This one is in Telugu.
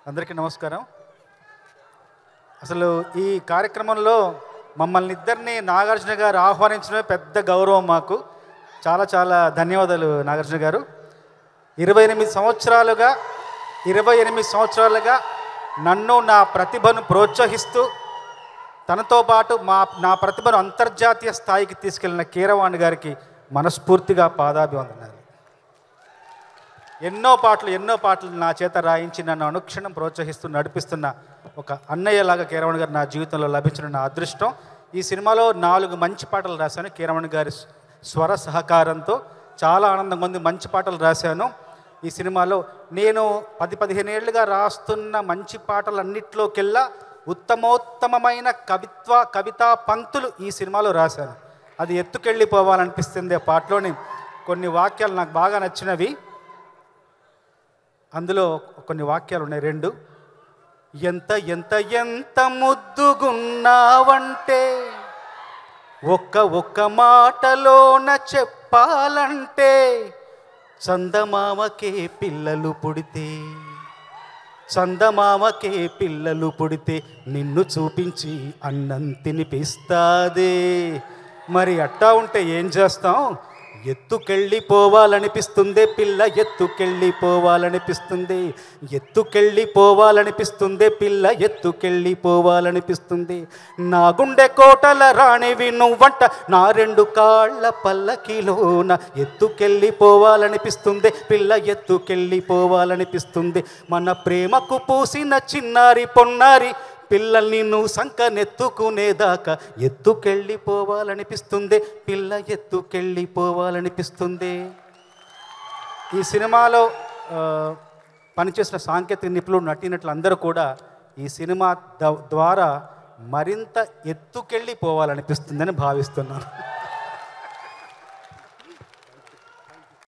అందరికీ నమస్కారం అసలు ఈ కార్యక్రమంలో మమ్మల్ని ఇద్దరిని నాగార్జున గారు ఆహ్వానించడమే పెద్ద గౌరవం మాకు చాలా చాలా ధన్యవాదాలు నాగార్జున గారు ఇరవై ఎనిమిది సంవత్సరాలుగా ఇరవై ఎనిమిది సంవత్సరాలుగా నన్ను నా ప్రతిభను ప్రోత్సహిస్తూ తనతో పాటు మా నా ప్రతిభను అంతర్జాతీయ స్థాయికి తీసుకెళ్లిన కీరవాణి గారికి మనస్ఫూర్తిగా పాదాభివందనాలు ఎన్నో పాటలు ఎన్నో పాటలు నా చేత రాయించి నన్ను అనుక్షణం ప్రోత్సహిస్తూ నడిపిస్తున్న ఒక అన్నయ్యలాగా కీరవాణి గారు నా జీవితంలో లభించిన నా అదృష్టం ఈ సినిమాలో నాలుగు మంచి పాటలు రాశాను కీరవాణి గారి స్వర సహకారంతో చాలా ఆనందంగా ఉంది మంచి పాటలు రాశాను ఈ సినిమాలో నేను పది పదిహేను ఏళ్ళుగా రాస్తున్న మంచి పాటలన్నిట్లోకెల్లా ఉత్తమోత్తమమైన కవిత్వ కవితా పంక్తులు ఈ సినిమాలో రాశాను అది ఎత్తుకెళ్ళిపోవాలనిపిస్తుంది ఆ పాటలోని కొన్ని వాక్యాలు నాకు బాగా నచ్చినవి అందులో కొన్ని వాక్యాలు ఉన్నాయి రెండు ఎంత ఎంత ఎంత ముద్దుగున్నావంటే ఒక్క ఒక్క మాటలోన చెప్పాలంటే చందమామకే పిల్లలు పుడితే చందమామకే పిల్లలు పుడితే నిన్ను చూపించి అన్నం తినిపిస్తాదే మరి అట్టా ఉంటే ఏం చేస్తాం ఎత్తుకెళ్ళిపోవాలనిపిస్తుంది పిల్ల ఎత్తుకెళ్ళిపోవాలనిపిస్తుంది ఎత్తుకెళ్ళిపోవాలనిపిస్తుంది పిల్ల ఎత్తుకెళ్ళిపోవాలనిపిస్తుంది నా గుండె కోటల రాణివి నువ్వంట నా రెండు కాళ్ళ పల్లకిలోన ఎత్తుకెళ్ళిపోవాలనిపిస్తుంది పిల్ల ఎత్తుకెళ్ళిపోవాలనిపిస్తుంది మన ప్రేమకు పూసిన చిన్నారి పొన్నారి పిల్లల్ని నువ్వు సంకనెత్తుకునేదాకా ఎత్తుకెళ్ళిపోవాలనిపిస్తుంది పిల్ల ఎత్తుకెళ్ళిపోవాలనిపిస్తుంది ఈ సినిమాలో ఆ, పనిచేసిన సాంకేతిక నిపుణులు నటినట్లు అందరూ కూడా ఈ సినిమా ద- ద్వారా మరింత ఎత్తుకెళ్ళిపోవాలనిపిస్తుందని భావిస్తున్నాను